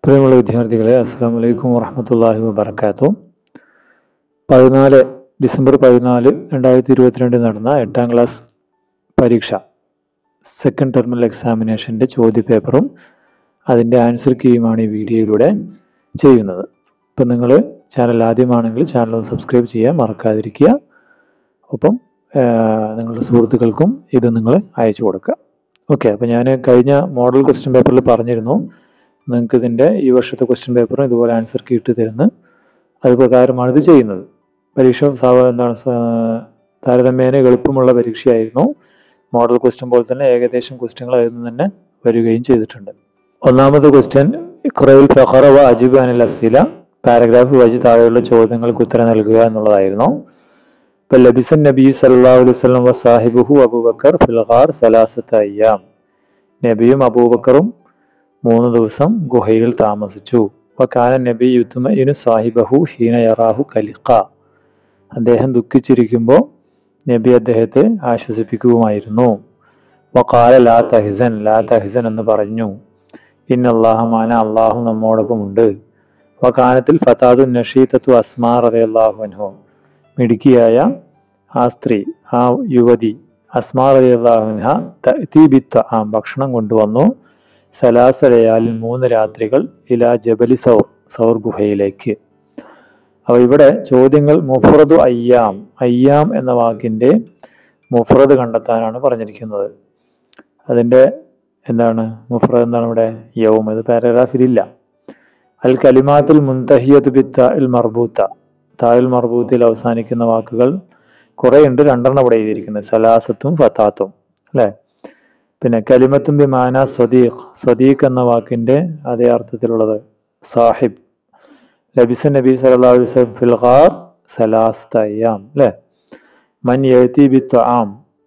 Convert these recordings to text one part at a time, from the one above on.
പ്രിയമുള്ള വിദ്യാർത്ഥികളെ അസ്സാം വലൈക്കും വറഹമത്തല്ലാഹി വബർക്കാത്തു പതിനാല് ഡിസംബർ പതിനാല് രണ്ടായിരത്തി ഇരുപത്തിരണ്ടിൽ നടന്ന എട്ടാം ക്ലാസ് പരീക്ഷ സെക്കൻഡ് ടെർമിനൽ എക്സാമിനേഷൻ്റെ ചോദ്യപേപ്പറും അതിൻ്റെ ആൻസർ കീയുമാണ് ഈ വീഡിയോയിലൂടെ ചെയ്യുന്നത് ഇപ്പം നിങ്ങൾ ചാനൽ ആദ്യമാണെങ്കിൽ ചാനൽ ഒന്ന് സബ്സ്ക്രൈബ് ചെയ്യാൻ മറക്കാതിരിക്കുക ഒപ്പം ആ, നിങ്ങളുടെ സുഹൃത്തുക്കൾക്കും ഇത് നിങ്ങൾ അയച്ചു കൊടുക്കുക ഓക്കെ അപ്പോൾ ഞാൻ കഴിഞ്ഞ മോഡൽ ക്വസ്റ്റ്യൻ പേപ്പറിൽ പറഞ്ഞിരുന്നു നിങ്ങൾക്ക് ഇതിൻ്റെ ഈ വർഷത്തെ ക്വസ്റ്റ്യൻ പേപ്പറും ഇതുപോലെ ആൻസർ കീ ഇട്ട് തരുന്നു അത് പ്രകാരമാണ് ഇത് ചെയ്യുന്നത് പരീക്ഷ സാവ- എന്താണ് സ- താരതമ്യേന എളുപ്പമുള്ള പരീക്ഷയായിരുന്നു മോഡൽ ക്വസ്റ്റ്യൻ പോലെ തന്നെ ഏകദേശം ക്വസ്റ്റ്യങ്ങൾ അതിൽ നിന്ന് തന്നെ വരികയും ചെയ്തിട്ടുണ്ട് ഒന്നാമത്തെ ക്വസ്റ്റ്യൻ ഇഖ്റയിൽ ഫഖറ വ അജിബ് അനിൽ അസീല പാരഗ്രാഫ് വായിച്ച് താഴെയുള്ള ചോദ്യങ്ങൾക്ക് ഉത്തരം നൽകുക എന്നുള്ളതായിരുന്നു ഇപ്പൊ ലബിസൻ നബി സല്ലല്ലാഹു അലൈഹി വസല്ലം വ സാഹിബുഹു അബൂബക്കർ ഫിൽഗാർ സലാസത്ത അയ്യാം നബിയും അബൂബക്കറും മൂന്ന് ദിവസം ഗുഹയിൽ താമസിച്ചു വക്കാന നബി യുത്തുമയിനു സാഹിബഹു ഹീന യറാഹു കലിഖ അദ്ദേഹം ദുഃഖിച്ചിരിക്കുമ്പോൾ നബി അദ്ദേഹത്തെ ആശ്വസിപ്പിക്കുകയുമായിരുന്നു വക്കാല ലാ തഹിസൻ ലാ തഹിസൻ എന്ന് പറഞ്ഞു ഇന്നല്ലാഹമാന അള്ളാഹു നമ്മോടൊപ്പമുണ്ട് വകാനത്തിൽ ഫതാദു നഷീത്തത്തു അസ്മാർ അലിയല്ലാഹു അൻഹു മിടുക്കിയായ ആ സ്ത്രീ ആ യുവതി അസ്മാർ അലിയല്ലാഹുൻഹ തീബിത്ത ആ ഭക്ഷണം കൊണ്ടുവന്നു സലാസലയാലിൽ മൂന്ന് രാത്രികൾ ഇലാ ജബലി സൗർ സൗർ ഗുഹയിലേക്ക് അപ്പൊ ഇവിടെ ചോദ്യങ്ങൾ മുഫ്രദു അയ്യാം അയ്യാം എന്ന വാക്കിന്റെ മുഫ്രദ് കണ്ടെത്താനാണ് പറഞ്ഞിരിക്കുന്നത് അതിന്റെ എന്താണ് മുഫ്രദ് എന്താണ് ഇവിടെ യൗം ഇത് പാരഗ്രാഫിലില്ല അൽ കലിമാത്തുൽ മുൻതഹിയത്ത് ബിത്ത ഇൽ മർബൂത്ത തായിൽ മർബൂത്തിൽ അവസാനിക്കുന്ന വാക്കുകൾ കുറേ ഉണ്ട് രണ്ടെണ്ണം ഇവിടെ എഴുതിയിരിക്കുന്നത് സലാസത്തും ഫത്താത്തും അല്ലേ പിന്നെ കലിമത്തും ബി മാന സ്വദീഖ് സ്വദീഖ് എന്ന വാക്കിന്റെ അതേ അർത്ഥത്തിലുള്ളത് സാഹിബ് ലബിസ നബി സല്ലല്ലാഹു അലൈഹി വസല്ലം ഫിൽ ഖാർ സലാസ്ത അയ്യാം അല്ലേ മൻ യഅതി ബി തുആം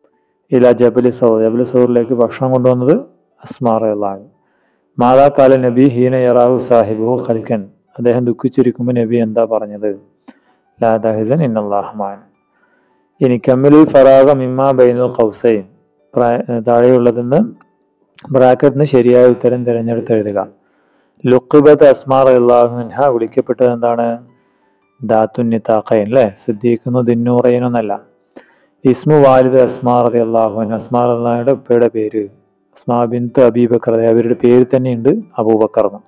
ഇല ജബലി സൗർ ജബലി സൗറിലേക്ക് ഭക്ഷണം കൊണ്ടുവന്നത് അസ്മാർ അള്ളാഹു മാതാ കാല നബി ഹീന യറാഹു സാഹിബു ഖൽക്കൻ അദ്ദേഹം ദുഃഖിച്ചിരിക്കുമ്പോൾ നബി എന്താ പറഞ്ഞത് ലാ ദഹിസൻ ഇന്നല്ലാഹ്മാൻ ഇനി കമ്മിലുൽ ഫറാഗ മിമ്മ ബൈനുൽ ഖൗസൈൻ പ്രായ- താഴെയുള്ളതെന്ന് ബ്രാക്കറ്റിന് ശരിയായ ഉത്തരം തിരഞ്ഞെടുത്ത് എഴുതുക ലുക്കിബത്ത് അസ്മാർ അള്ളാഹുൻഹ വിളിക്കപ്പെട്ടത് എന്താണ് ദാത്തുന്നിത്താഖൈൻ അല്ലേ സിദ്ദീഖെന്നോ ദിന്നൂറൈനോ എന്നല്ല ഇസ്മു വാലിദ് അസ്മാർ അലി അള്ളാഹുൻ അസ്മാർ അള്ളാഹുയുടെ ഉപ്പയുടെ പേര് അസ്മാ ബിന്തു അബീബക്കർ അതെ, അവരുടെ പേര് തന്നെയുണ്ട് അബൂബക്കർ എന്ന്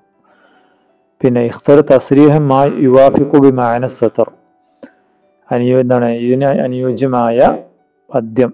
പിന്നെ ഇഖ്തർ തസ്രീഹം മാ യുവാഫിഖു ബി മാന സത്തർ അനുയോ എന്താണ് ഇതിന് അനുയോജ്യമായ പദ്യം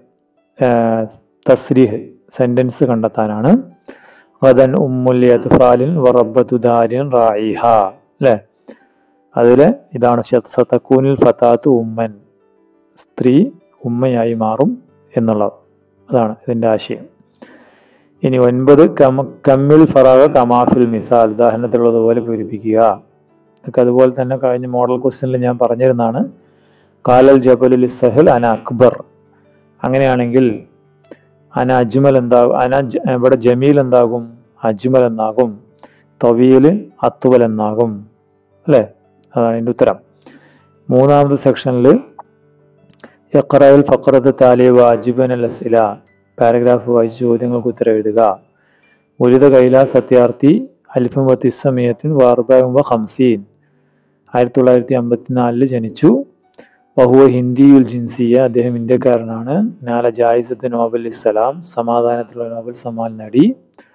തസ്രീഹ് സെന്റൻസ് കണ്ടെത്താനാണ് വദൻ ഉമ്മുൽ അത്ഫാലിൻ വറബ്ബത്തു ദാരിൻ റായിഹ അല്ലേ അതില് ഇതാണ് ശ- സതക്കൂനിൽ ഫതാത്ത് ഉമ്മൻ സ്ത്രീ ഉമ്മയായി മാറും എന്നുള്ളത് അതാണ് ഇതിന്റെ ആശയം ഇനി ഒൻപത് കമ കമ്മിൽ ഫറാഗ കമാഫിൽ മിസാൽ ഉദാഹരണത്തിലുള്ളതുപോലെ പൂരിപ്പിക്കുക ഇതൊക്കെ അതുപോലെ തന്നെ കഴിഞ്ഞ മോഡൽ ക്വസ്റ്റ്യനിൽ ഞാൻ പറഞ്ഞിരുന്നതാണ് കാലൽ ജബലുൽ സഹൽ അന അക്ബർ അങ്ങനെയാണെങ്കിൽ അന അജ്മൽ എന്താകും അന ജ- ഇവിടെ ജമീൽ എന്താകും അജ്മൽ എന്നാകും തൊവീൽ അത്തുവൽ എന്നാകും അല്ലേ അതാണ് അതിൻ്റെ ഉത്തരം മൂന്നാമത്തെ സെക്ഷനിൽ ഇഖ്റയിൽ ഫഖറത്ത് താലി വാജിബൻ അൽ അസില പാരഗ്രാഫ് വായിച്ച് ചോദ്യങ്ങൾക്ക് ഉത്തരം എഴുതുക ഉലിത കൈല സത്യാർത്ഥി അൽഫം വ തിസ്സമിയത്തിൻ വാർബാകും വ ഹംസീൻ ആയിരത്തി തൊള്ളായിരത്തി അമ്പത്തിനാലില് ജനിച്ചു വഹുവ ഹിന്ദിയുൽ ജിൻസിയ അദ്ദേഹം ഇന്ത്യക്കാരനാണ് നാല ജായിസത്ത് നോബൽ ഇസ്സലാം സമാധാനത്തിലുള്ള നോബൽ സമ്മാൻ നേടി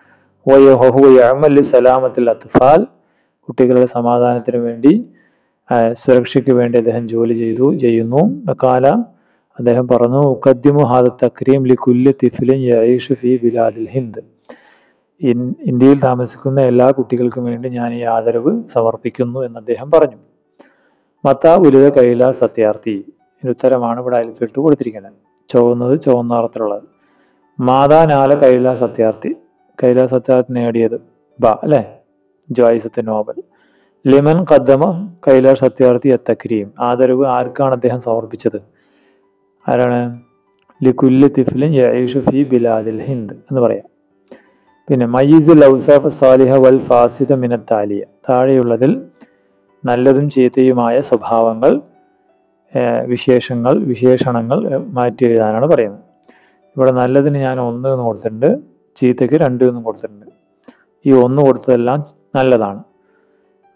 വഹുവ സലാമത്തിൽ അത്ഫാൽ കുട്ടികളുടെ സമാധാനത്തിന് വേണ്ടി ആ, സുരക്ഷയ്ക്ക് വേണ്ടി അദ്ദേഹം ജോലി ചെയ്തു ചെയ്യുന്നു കാല അദ്ദേഹം പറഞ്ഞു ഉഖദ്ദിമു ഹാദ തക്രീം ലി കുല്ലി തിഫിലിൻ യഈഷു ഫി ബിലാദിൽ ഹിന്ദ് ഇൻ- ഇന്ത്യയിൽ താമസിക്കുന്ന എല്ലാ കുട്ടികൾക്കും വേണ്ടി ഞാൻ ഈ ആദരവ് സമർപ്പിക്കുന്നു എന്ന് അദ്ദേഹം പറഞ്ഞു മത്ത ഉലിത കൈല സത്യാർത്ഥി ഇതിന് ഉത്തരമാണ് ഇവിടെ അയൽഫിട്ട് കൊടുത്തിരിക്കുന്നത് ചുവന്നത് ചുവന്ന നിറത്തിലുള്ളത് മാതാ നാല കൈല സത്യാർത്ഥി കൈല സത്യാർത്ഥി നേടിയത് ബ അല്ലെ ജോയിസത്ത് നോബൽ ലിമൻ ഖദ്ദമ കൈലാഷ് സത്യാർത്ഥി അത്തക്രീം ആദരവ് ആർക്കാണ് അദ്ദേഹം സമർപ്പിച്ചത് ആരാണ് ലിക്കുല്ലി തിഫ്ലിൻ യഈഷു ഫി ബിലാദിൽ ഹിന്ദ് എന്ന് പറയാം പിന്നെ മയ്യിസുൽ ഔസാഫ് സാലിഹ വൽ ഫാസിദ മിനത്താലിയ താഴെയുള്ളതിൽ നല്ലതും ചീത്തയുമായ സ്വഭാവങ്ങൾ ഏർ വിശേഷങ്ങൾ വിശേഷണങ്ങൾ ഏർ മാറ്റി എഴുതാനാണ് പറയുന്നത് ഇവിടെ നല്ലതിന് ഞാൻ ഒന്ന് എന്ന് കൊടുത്തിട്ടുണ്ട് ചീത്തയ്ക്ക് രണ്ട് എന്നും കൊടുത്തിട്ടുണ്ട് ഈ ഒന്ന് കൊടുത്തതെല്ലാം നല്ലതാണ്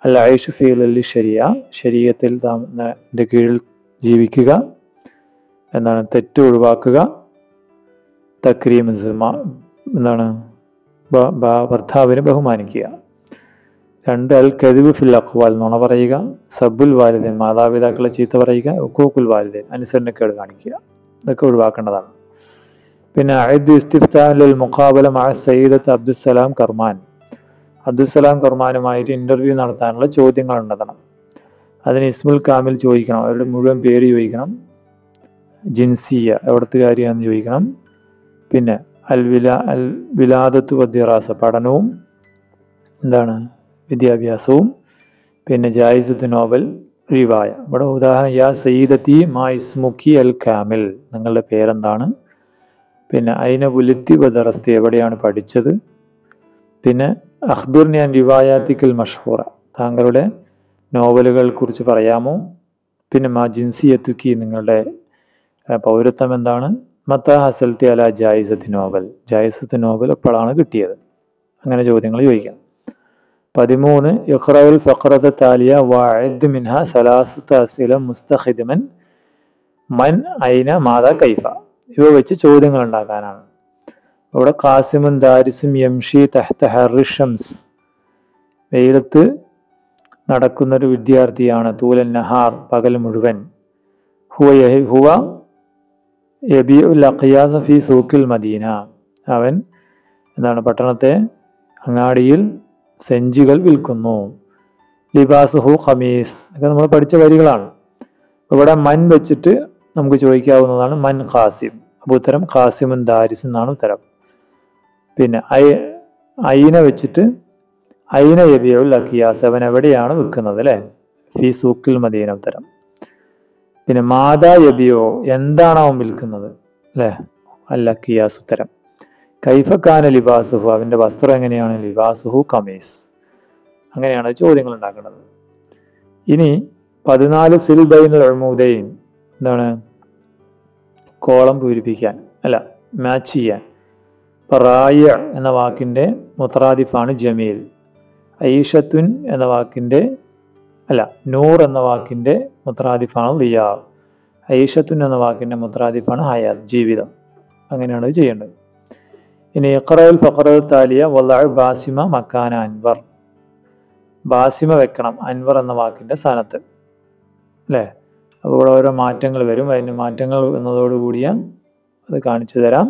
അൽ ഐഷു ഫീലി ശരിയ ശരീരത്തിൽ താമന്റെ കീഴിൽ ജീവിക്കുക എന്താണ് തെറ്റ് ഒഴിവാക്കുക തക്രീം എന്താണ് ഭർത്താവിനെ ബഹുമാനിക്കുക രണ്ട് അൽ കരുവ് ഫിൽ അഖ്വാൽ നുണ പറയുക സബുൽ വാലിദൻ മാതാപിതാക്കളെ ചീത്ത പറയുക ഉക്കൂക്കുൽ വാലിദൻ അനുസരണക്കേട് കാണിക്കുക ഇതൊക്കെ ഒഴിവാക്കേണ്ടതാണ് പിന്നെ അയദ് ഇസ്തിഫ്താൽ മുഖാബല മഴ സയ്യിദത്ത് അബ്ദുസലാം കർമാൻ അബ്ദുസലാം കർമാനുമായിട്ട് ഇന്റർവ്യൂ നടത്താനുള്ള ചോദ്യങ്ങൾ ഉണ്ടെത്തണം അതിന് ഇസ്മുൽ കാമിൽ ചോദിക്കണം അവരുടെ മുഴുവൻ പേര് ചോദിക്കണം ജിൻസിയ എവിടത്തെ കാര്യമാണെന്ന് ചോദിക്കണം പിന്നെ അൽ വില അൽ വിലാദത്തു വദ്യറാസ പഠനവും എന്താണ് വിദ്യാഭ്യാസവും പിന്നെ ജായിസത്ത് നോവൽ റിവായ ഇവിടെ ഉദാഹരണം യാ സയ്യിദത്തി മാ ഇസ്മുഖി അൽ കാമിൽ നിങ്ങളുടെ പേരെന്താണ് പിന്നെ അയിന പുലുത്തി ബദറസ്തി എവിടെയാണ് പഠിച്ചത് പിന്നെ അഖ്ബിർ ഞാൻ റിവായാത്തിക്കൽ മഷ്ഹൂറ താങ്കളുടെ നോവലുകൾ കുറിച്ച് പറയാമോ പിന്നെ മാ ജിൻസിയത്തുക്കി നിങ്ങളുടെ പൗരത്വം എന്താണ് മത്ത ഹസൽത്തി അല ജായിസത്ത് നോവൽ ജായിസത്ത് നോവൽ എപ്പോഴാണ് കിട്ടിയത് അങ്ങനെ ചോദ്യങ്ങൾ ചോദിക്കാം പതിമൂന്ന് ഇഖ്റഉൽ ഫഖറത്ത് താലിയ വാഇദ് മിൻഹ സലാസത്ത് അസില മുസ്തഖിദ്മൻ മൻ ഐന മാത കൈഫ ഇവ വെച്ച് ചോദ്യങ്ങൾ ഉണ്ടാക്കാനാണ് ഇവിടെ ഖാസിമുൻ ദാരിസും യംഷി തഹ്ത ഹറിഷംസ് വെയിലത്ത് നടക്കുന്ന ഒരു വിദ്യാർത്ഥിയാണ് തൂലൻ നഹാർ പകൽ മുഴുവൻ ഹുവ യഹി- ഹുവ യബിഉൽ അഖിയാസ ഫി സൂക്കിൽ മദീന അവൻ എന്താണ് പട്ടണത്തെ അങ്ങാടിയിൽ സെഞ്ചുകൾ വിൽക്കുന്നു ലിബാസുഹു ഖമീസ് ഇതൊക്കെ നമ്മൾ പഠിച്ച വരികളാണ് ഇവിടെ മൻ വെച്ചിട്ട് നമുക്ക് ചോദിക്കാവുന്നതാണ് മൻ ഖാസിം അപ്പോൾ ഉത്തരം ഖാസിമുൻ ദാരിസ് എന്നാണ് ഉത്തരം പിന്നെ ഐ ഐന വെച്ചിട്ട് ഐന യബിയുൽ അഖിയാസ് അവൻ എവിടെയാണ് വിൽക്കുന്നത് അല്ലേ ഫി സൂക്കിൽ മദീന ഉത്തരം പിന്നെ മാതാ യബിയോ എന്താണ് അവൻ വിൽക്കുന്നത് അല്ലേ അൽ അഖിയാസ് ഉത്തരം കൈഫക്കാന ലിബാസുഹു അവന്റെ വസ്ത്രം എങ്ങനെയാണ് ലിബാസുഹു കമീസ് അങ്ങനെയാണ് ചോദ്യങ്ങൾ ഉണ്ടാക്കുന്നത് ഇനി പതിനാല് സിൽബൈൻ അഴ്മൂദൈൻ എന്താണ് കോളം പൂരിപ്പിക്കാൻ അല്ല മാച്ച് ചെയ്യാൻ ഇപ്പൊ റായ എന്ന വാക്കിന്റെ മുത്രാദിഫാണ് ജമീൽ ഐഷത്തുൻ എന്ന വാക്കിന്റെ അല്ല നൂർ എന്ന വാക്കിന്റെ മുത്രാദിഫാണ് ലിയാ ഐഷത്തുൻ എന്ന വാക്കിന്റെ മുത്രാദിഫാണ് ഹയാത്ത് ജീവിതം അങ്ങനെയാണ് ഇത് ചെയ്യേണ്ടത് ഇനി ഇഖ്റഉൽ ഫഖറൽ താലിയ വല്ലഅ ബാസിമ മക്കാന അൻവർ ബാസിമ വെക്കണം അൻവർ എന്ന വാക്കിന്റെ സ്ഥാനത്ത് അല്ലേ അപ്പോൾ ഇവിടെ ഓരോ മാറ്റങ്ങൾ വരും അതിന് മാറ്റങ്ങൾ എന്നതോടുകൂടിയ അത് കാണിച്ചു തരാം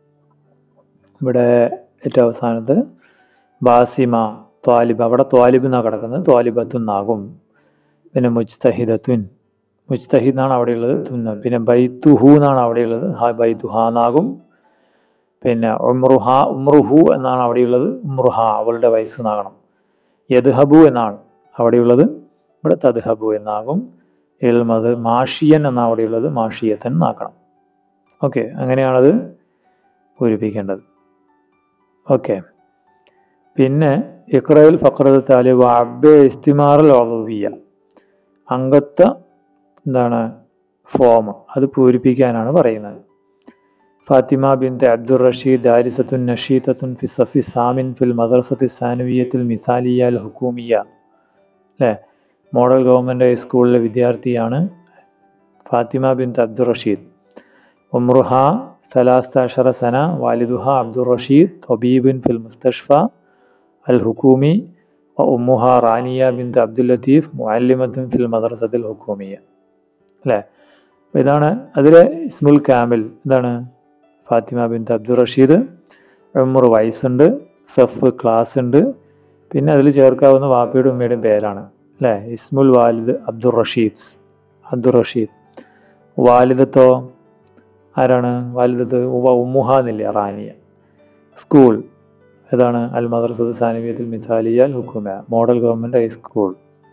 ഇവിടെ ഏറ്റവും അവസാനത്ത് ബാസിമ ത്വാലിബ് അവിടെ ത്വാലിബ് എന്നാണ് കിടക്കുന്നത് ത്വാലിബത്തുൻ എന്നാകും പിന്നെ മുജ്തഹിദത്തുൻ മുജ്തഹിദ് എന്നാണ് അവിടെയുള്ളത് തുന്ന പിന്നെ ബൈത്തുഹു എന്നാണ് അവിടെയുള്ളത് ഹാ ബൈത്തുഹ എന്നാകും പിന്നെ ഉമ്രുഹ ഉമ്രുഹു എന്നാണ് അവിടെയുള്ളത് ഉമ്രുഹ അവളുടെ വയസ്സ് എന്നാകണം യദ്ഹബു എന്നാണ് അവിടെയുള്ളത് ഇവിടെ തദ്ഹബു എന്നാകും എൽമത് മാഷിയൻ എന്നാണ് അവിടെയുള്ളത് മാഷിയത്തൻ എന്നാക്കണം ഓക്കെ അങ്ങനെയാണത് പൂരിപ്പിക്കേണ്ടത് ഓക്കെ പിന്നെ ഇഖ്റയിൽ ഫക്രത്ത് താലിബ് അബ്ബെ ഇസ്തിമാറൽ ഒളവിയ അംഗത്വ എന്താണ് ഫോം അത് പൂരിപ്പിക്കാനാണ് പറയുന്നത് ഫാത്തിമ ബിന്ത് അബ്ദുർ റഷീദ് ദാരിസത്തുൻ നഷീത്തത്തുൻ ഫി സഫി സാമിൻ ഫിൽ മദ്രസത്തി സാനുവിയത്തിൽ മിസാലിയ അൽ ഹുക്കൂമിയ അല്ലേ മോഡൽ ഗവൺമെൻറ് ഹൈസ്കൂളിലെ വിദ്യാർത്ഥിയാണ് ഫാത്തിമ ബിന്ത് അബ്ദുർ റഷീദ് ഉമ്രുഹ സലാസ്താഷറ സന വാലിദുഹ അബ്ദുർ റഷീദ് തൊബീബിൻ ഫിൽ മുസ്തഷ്ഫ അൽ ഹുക്കൂമി ഉമ്മുഹ റാനിയ ബിന്ത് അബ്ദുൽ ലത്തീഫ് മുഅല്ലിമത്തുൻ ഫിൽ മദ്രസത്തിൽ ഹുക്കൂമിയ അല്ലേ അപ്പൊ ഇതാണ് അതിലെ ഇസ്മുൽ കാമിൽ എന്താണ് ഫാത്തിമ ബിന്ത് അബ്ദുൾ റഷീദ് ഉമ്മർ വയസ്സുണ്ട് സഫ് ക്ലാസ് ഉണ്ട് പിന്നെ അതിൽ ചേർക്കാവുന്ന വാപ്പയുടെ ഉമ്മയുടെയും പേരാണ് അല്ലേ ഇസ്മുൽ വാലിദ് അബ്ദുൾ റഷീദ് അബ്ദുൾ റഷീദ് വാലിദത്തോ ആരാണ് വാലിദത്ത് ഉവ ഉമ്മുഹ എന്നില്ലേ റാനിയ സ്കൂൾ ഏതാണ് അൽ മദ്രസത്ത് സാനിവിയത്തിൽ മിസാലിയ അൽ ഹുക്കുമ മോഡൽ ഗവൺമെന്റ് ഹൈസ്കൂൾ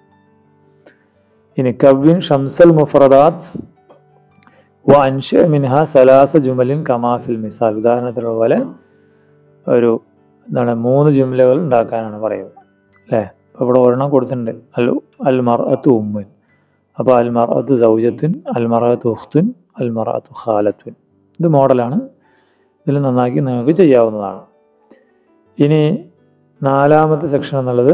ഇനി കവ്വിൻ ഷംസൽ മുഫറദാത്ത് വ അൻഷ മിൻഹ സലാസ ജുമലിൻ കമാഫിൽ മിസാൽ ഉദാഹരണത്തിലുള്ള പോലെ ഒരു എന്താണ് മൂന്ന് ജുംലകൾ ഉണ്ടാക്കാനാണ് പറയുന്നത് അല്ലേ അപ്പോൾ ഇവിടെ ഒരെണ്ണം കൊടുത്തിട്ടുണ്ട് അൽ അൽ മർഅത്ത് ഉമ്മുൻ അപ്പോൾ അൽ മർഅത്ത് സൗജത്തുൻ അൽ മർഅത്ത് ഉഖ്തുൻ അൽ മർഅത്ത് ഖാലത്തുൻ ഇത് മോഡലാണ് ഇതിൽ നന്നാക്കി നിങ്ങൾക്ക് ചെയ്യാവുന്നതാണ് ഇനി നാലാമത്തെ സെക്ഷൻ എന്നുള്ളത്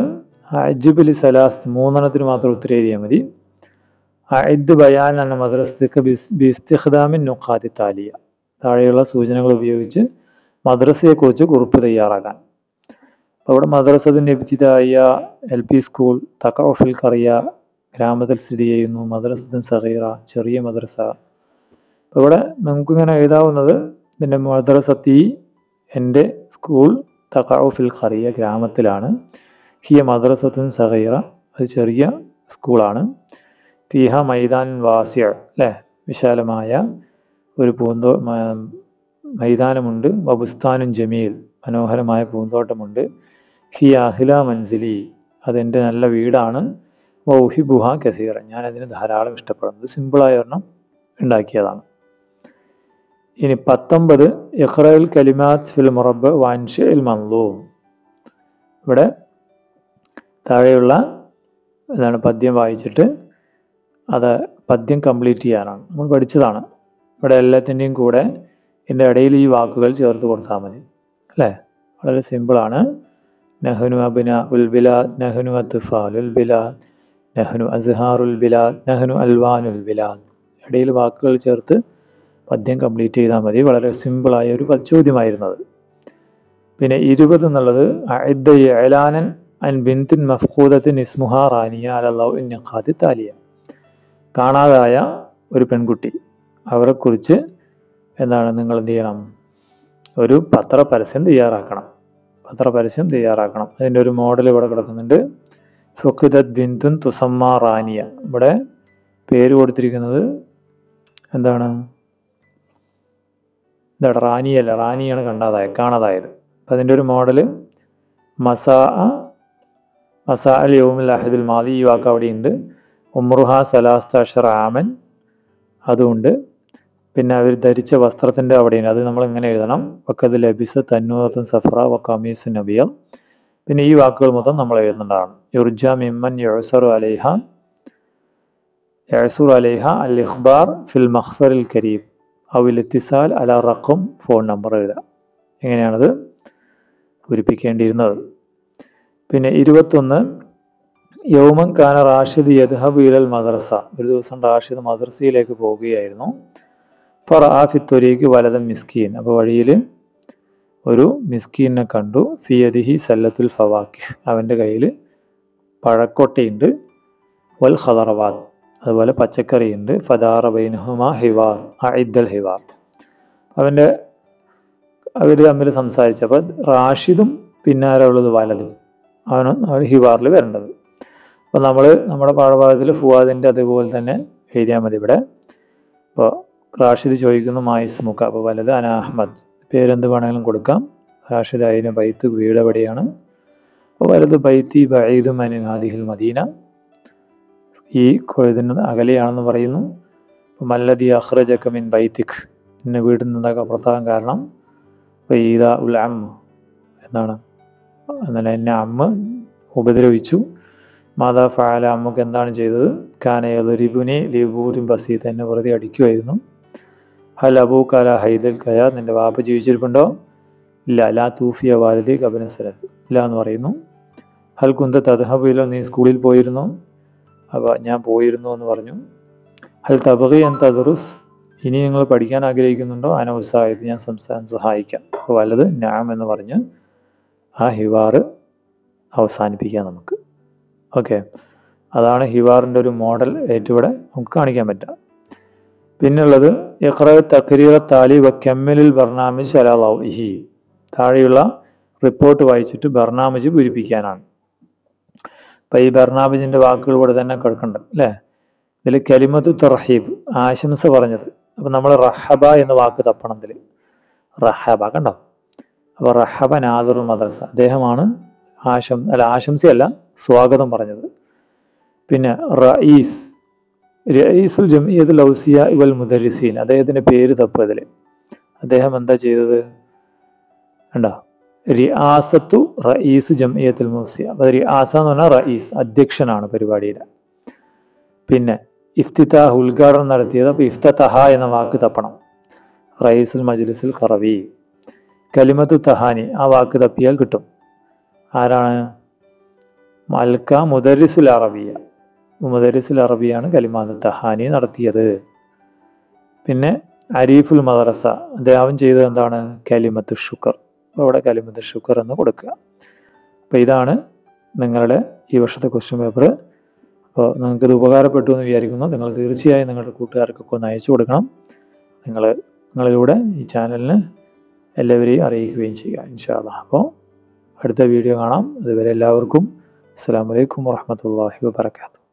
അജുബിലി സലാസ് മൂന്നെണ്ണത്തിന് മാത്രം ഉത്തരം എഴുതിയാൽ മതി അഇദ് ബയാൻ എന്ന മദ്രസക്ക് ബിസ്തിഖ്ദാമിൻ നുഖാതി താലിയ താഴെയുള്ള സൂചനകൾ ഉപയോഗിച്ച് മദ്രസയെക്കുറിച്ച് കുറിപ്പ് തയ്യാറാക്കാൻ അപ്പോൾ ഇവിടെ മദ്രസത്തിൻ ഇബ്തിദായ എൽ പി സ്കൂൾ തക്കോഫിൽ കറിയ ഗ്രാമത്തിൽ സ്ഥിതി ചെയ്യുന്നു മദ്രസത്തിൻ സഹീറ ചെറിയ മദ്രസ അപ്പോൾ ഇവിടെ നമുക്കിങ്ങനെ എഴുതാവുന്നത് ഇതിൻ്റെ മദ്രസത്തി എൻ്റെ സ്കൂൾ തക്കോഫിൽ കറിയ ഗ്രാമത്തിലാണ് ഹിയ മദ്രസത്തിൻ സഹീറ അത് ചെറിയ സ്കൂളാണ് ഫിഹ മൈതാൻ വാസിയ അല്ലേ വിശാലമായ ഒരു പൂന്തോ മൈതാനമുണ്ട് വബുസ്ഥാനും ജമീൽ മനോഹരമായ പൂന്തോട്ടമുണ്ട് ഹി അഹില മൻസിലി അതെൻ്റെ നല്ല വീടാണ് വൗഹി ബുഹ കസീറ ഞാൻ അതിന് ധാരാളം ഇഷ്ടപ്പെടുന്നത് സിമ്പിളായ ഒരെണ്ണം ഉണ്ടാക്കിയതാണ് ഇനി പത്തൊമ്പത് ഇഖ്റൽ കലിമാത്ത് ഫിൽ മുറബ് വാൻഷിൽ മൻലൂം ഇവിടെ താഴെയുള്ള എന്താണ് പദ്യം വായിച്ചിട്ട് അത് പദ്യം കംപ്ലീറ്റ് ചെയ്യാനാണ് നമ്മൾ പഠിച്ചതാണ് ഇവിടെ എല്ലാത്തിൻ്റെയും കൂടെ ഇതിൻ്റെ ഇടയിൽ ഈ വാക്കുകൾ ചേർത്ത് കൊടുത്താൽ മതി അല്ലേ വളരെ സിമ്പിളാണ് നഹ്നു അബിന ഉൽ ബിലാദ് നഹ്നു അത്തുഫാൽ ഉൽ ബിലാദ് നഹ്നു അസ്ഹാറുൽ ബിലാദ് നഹ്നു അൽവാനുൽ ബിലാദ് ഇടയിൽ വാക്കുകൾ ചേർത്ത് പദ്യം കംപ്ലീറ്റ് ചെയ്താൽ മതി വളരെ സിമ്പിളായ ഒരു ചോദ്യമായിരുന്നത് പിന്നെ ഇരുപത് എന്നുള്ളത് അലാനൻ അൻ ബിന്തിൻ മഫ്കൂദത്തിൻ ഇസ്മുഹ റാനിയ അലല്ലാഹു ഇന്നഖാദി താലിയ കാണാതായ ഒരു പെൺകുട്ടി അവരെക്കുറിച്ച് എന്താണ് നിങ്ങൾ എന്ത് ചെയ്യണം ഒരു പത്ര പരസ്യം തയ്യാറാക്കണം പത്ര പരസ്യം തയ്യാറാക്കണം അതിൻ്റെ ഒരു മോഡൽ ഇവിടെ കിടക്കുന്നുണ്ട് ഫുഖിദത് ബിന്ദുൻ തുസമ്മ റാനിയ ഇവിടെ പേര് കൊടുത്തിരിക്കുന്നത് എന്താണ് എന്താണ് റാനിയല്ല റാനിയാണ് കണ്ടാതായത് കാണാതായത് അപ്പം അതിൻ്റെ ഒരു മോഡൽ മസാ മസാ അൽ യോമുൽ അഹദുൽ മാദി ഈ വാക്ക് അവിടെയുണ്ട് ഉമ്രുഹ സലാസ്തഷർ ആമൻ അതുകൊണ്ട് പിന്നെ അവർ ധരിച്ച വസ്ത്രത്തിൻ്റെ അവിടെയുണ്ട് അത് നമ്മൾ എങ്ങനെ എഴുതണം വക്കത് ലബിസ് തന്നൂറത്തും സഫറ വ കമീസ് നബിയ പിന്നെ ഈ വാക്കുകൾ മൊത്തം നമ്മൾ എഴുതുന്നതാണ് യുർജ മിമ്മൻ യുസറു അലൈഹ യസുർ അലൈഹ അൽ ഇഖ്ബാർ ഫിൽ മഖ്ഫറിൽ കരീബ് അവിൽ ഇത്തിസാൽ അല റഖം ഫോൺ നമ്പർ എഴുതുക എങ്ങനെയാണത് പൂരിപ്പിക്കേണ്ടിയിരുന്നത് പിന്നെ ഇരുപത്തൊന്ന് യൗമൻ ഖാന റാഷിദ് യദ്ഹബ് ഇലൽ മദ്രസ ഒരു ദിവസം റാഷിദ് മദ്രസയിലേക്ക് പോവുകയായിരുന്നു ഫർ ആഫിത്തൊരീക്ക് വലതം മിസ്കീൻ അപ്പോൾ വഴിയിൽ ഒരു മിസ്കീനെ കണ്ടു ഫിയദിഹി സല്ലത്തുൽ ഫവാക്കി അവൻ്റെ കയ്യിൽ പഴക്കൊട്ടയുണ്ട് വൽ ഖദറവാദ് അതുപോലെ പച്ചക്കറിയുണ്ട് ഫദാറ ബൈനഹുമ ഹിവാർ അഇദ്ദൽ ഹിവാർ അവൻ്റെ അവർ തമ്മിൽ സംസാരിച്ചപ്പോൾ റാഷിദും പിന്നാലെ ഉള്ളത് വലതും അവനും അവർ ഹിവാറിൽ വരേണ്ടത് അപ്പോൾ നമ്മൾ നമ്മുടെ പാഠഭാഗത്തിൽ ഫുവാദിൻ്റെ അതുപോലെ തന്നെ എഴുതിയാൽ മതി ഇവിടെ അപ്പോൾ റാഷിദ് ചോദിക്കുന്നു മായിസ് മുക്ക അപ്പോൾ വലത് അന അഹമ്മദ് പേരെന്ത് വേണമെങ്കിലും കൊടുക്കാം റാഷിദ് അതിന് ബൈത്ത് വീട് എവിടെയാണ് അപ്പോൾ വലത് ബൈത്തി ബൈദും അനിഹാദിഹിൽ മദീന ഈ കൊഴുതിന് അകലെയാണെന്ന് പറയുന്നു അപ്പോൾ മല്ലദി അഹ്റജക്ക മിൻ ബൈത്തിഖ് എന്നെ വീട്ടിൽ നിന്നൊക്കെ പുറത്താകാൻ കാരണം അപ്പോൾ ഈദ ഉൽ അം എന്നാണ് എന്നാൽ എന്നെ അമ്മ ഉപദ്രവിച്ചു മാതാ ഫാല അമ്മക്ക് എന്താണ് ചെയ്തത് കാനയറിബുനി ലിബൂരിൻ ബസീത്ത് എന്നെ വെറുതെ അടിക്കുമായിരുന്നു ഹൽ അബൂ കാല ഹൈദൽ കയ നിന്റെ വാപ്പ ജീവിച്ചിരിപ്പുണ്ടോ ഇല്ല ലാ തൂഫിയ വാലിദി കബന സ്ഥലത്ത് ഇല്ല എന്ന് പറയുന്നു ഹൽ കുന്ത തദ്ഹബിലോ നീ സ്കൂളിൽ പോയിരുന്നു അപ്പോൾ ഞാൻ പോയിരുന്നു എന്ന് പറഞ്ഞു ഹൽ തബകി എൻ തദറുസ് ഇനി നിങ്ങൾ പഠിക്കാൻ ആഗ്രഹിക്കുന്നുണ്ടോ അന ഉത്സാഹിത് ഞാൻ സംസ്ഥാനം സഹായിക്കാം അപ്പോൾ വല്ലത് ഞാൻ എന്ന് പറഞ്ഞ് ആ ഹിവാറ് അവസാനിപ്പിക്കാം നമുക്ക് ഓക്കെ അതാണ് ഹിവാറിൻ്റെ ഒരു മോഡൽ ഏറ്റുവിടെ നമുക്ക് കാണിക്കാൻ പറ്റുക പിന്നുള്ളത് ഇഖ്റ തക്രീറ താലി വ കെമ്മലിൽ ബർണാമിജ് അലാഹി താഴെയുള്ള റിപ്പോർട്ട് വായിച്ചിട്ട് ബർണാമിജ് പൂരിപ്പിക്കാനാണ് അപ്പം ഈ ബർണാമിജിൻ്റെ വാക്കുകൾ ഇവിടെ തന്നെ കിടക്കണ്ട് അല്ലേ ഇതിൽ കലിമത്തു തർഹീബ് ആശംസ പറഞ്ഞത് അപ്പം നമ്മൾ റഹബ എന്ന വാക്ക് തപ്പണം ഇതിൽ റഹബ കണ്ടോ അപ്പോൾ റഹബ നാദുർ മദ്രസ അദ്ദേഹമാണ് ആശം അല്ല ആശംസയല്ല സ്വാഗതം പറഞ്ഞത് പിന്നെ റയീസ് റയീസുൽ ജമിയത്ത് ലൗസിയ ഇവൽ മുദരിസീൻ അദ്ദേഹത്തിൻ്റെ പേര് തപ്പ് ഇതിൽ അദ്ദേഹം എന്താ ചെയ്തത് കണ്ടോ റിയാസത്തു റയീസ് ജമിയത്തുൽ മുസിയ അപ്പോൾ റിയാസ എന്ന് പറഞ്ഞാൽ റയീസ് അധ്യക്ഷനാണ് പരിപാടിയുടെ പിന്നെ ഇഫ്തിതാഹ് ഉദ്ഘാടനം നടത്തിയത് അപ്പോൾ ഇഫ്തഹ എന്ന വാക്ക് തപ്പണം റയീസുൽ മജ്ലിസുൽ ഖറവി കലിമത്തു തഹാനി ആ വാക്ക് തപ്പിയാൽ കിട്ടും ആരാണ് മൽക്ക മുദരിസുൽ അറബിയ മുദരിസുൽ അറബിയാണ് കലിമാത്ത് തഹാനി നടത്തിയത് പിന്നെ അരീഫുൽ മദ്രസ അദ്ദേഹം ചെയ്തത് എന്താണ് കലിമത്ത് ഷുക്കർ അപ്പോൾ അവിടെ കലിമത്ത് ഷുക്കർ എന്ന് കൊടുക്കുക അപ്പോൾ ഇതാണ് നിങ്ങളുടെ ഈ വർഷത്തെ ക്വസ്റ്റ്യൻ പേപ്പർ അപ്പോൾ നിങ്ങൾക്ക് ഇത് ഉപകാരപ്പെട്ടു എന്ന് വിചാരിക്കുന്നു നിങ്ങൾ തീർച്ചയായും നിങ്ങളുടെ കൂട്ടുകാർക്കൊക്കെ ഒന്ന് അയച്ചു കൊടുക്കണം നിങ്ങൾ നിങ്ങളിലൂടെ ഈ ചാനലിന് എല്ലാവരെയും അറിയിക്കുകയും ചെയ്യുക ഇൻഷാല്ല അപ്പോൾ അടുത്ത വീഡിയോ കാണാം അതുവരെ എല്ലാവർക്കും അസ്സാം വലൈക്കും വാഹമത്തല്ലാഹി വാബർക്കാത്തു